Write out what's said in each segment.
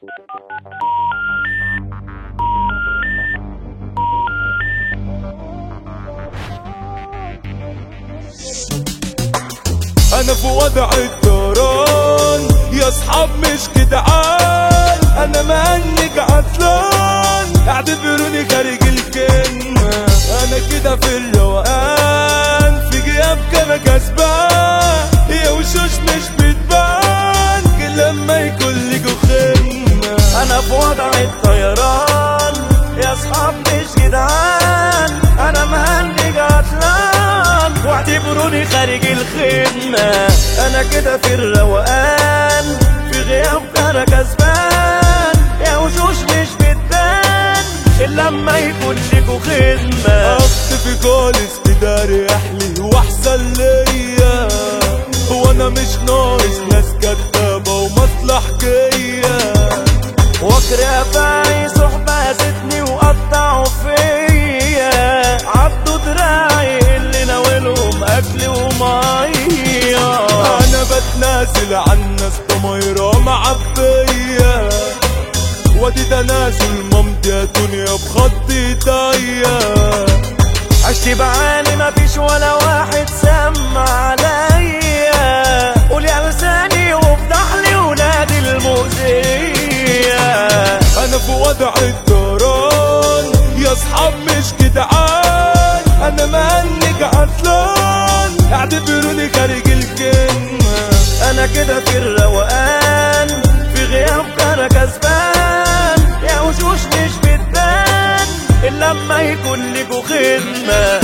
انا في وضع الدوران يا اصحاب مش جدعان انا مهنج عطلان اعتبروني خارج الكلمة انا كده في الروقان في غيابك انا كسبان يا وشوش مش بتبان كل لما يكون ليكوا خدمة انا في وضع الطيران يا اصحاب مش جدعان انا مهنج عطلان واعتبروني خارج الخدمة انا كده في الروقان في غيابك انا كسبان يا وشوش مش بتبان الا لما يكون ليكوا خدمة اختفي خالص تداري احلي واحسن ليا وانا مش ناقص ناس كدابة ومصلحجية وكر افاعي صحبة زتني وقطعوا فيا عضوا دراعي اللي ناولهم اكل ومية انا بتنازل عن ناس ضميرة معبية وادي تنازل مامتي يا دنيا بخط ايديا عشت بعاني مفيش ولا واحد سمع عليا قول يا لساني وافضح لي ولادي المؤذية انا في وضع الدوران يا اصحاب مش جدعان انا مهنج عطلان اعتبروني خارج الكلمة انا كده في الروقان في غيابك انا كسبان يا وشوش مش بتبان الا لما يكون ليكوا خدمه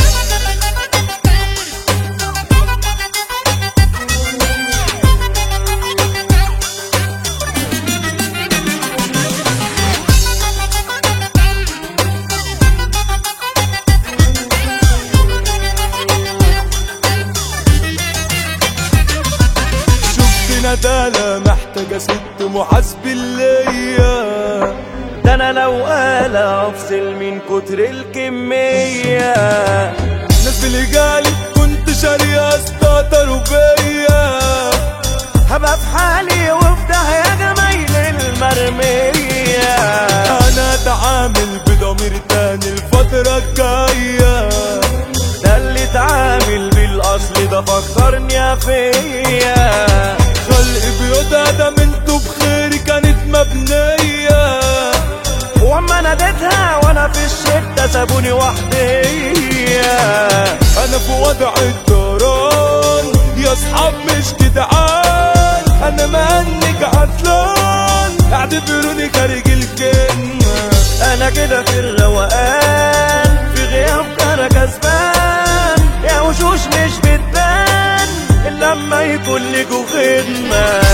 شفت ندالة محتاجة ست محاسب ليا ده انا لو قال افصل من كتر الكميه ناس بالجالي كنت شارية استهتروا بيا هبقى في حالي وفي داهيه جمايل المرميه انا اتعامل بضمير تاني الفترة الجاية ده اللي اتعامل بالاصل ده فكرني فيا خلق بيوتها ده منتو بخير كانت مبنية واما ناديتها وانا في الشده سابوني وحدي انا في وضع الدوران يا اصحاب مش جدعان انا مهنج عطلان اعتبروني خارج الكلمة انا كده في الروقان في غيابك انا كسبان يا وشوش مش بتبان الا لما يكون ليكوا خدمه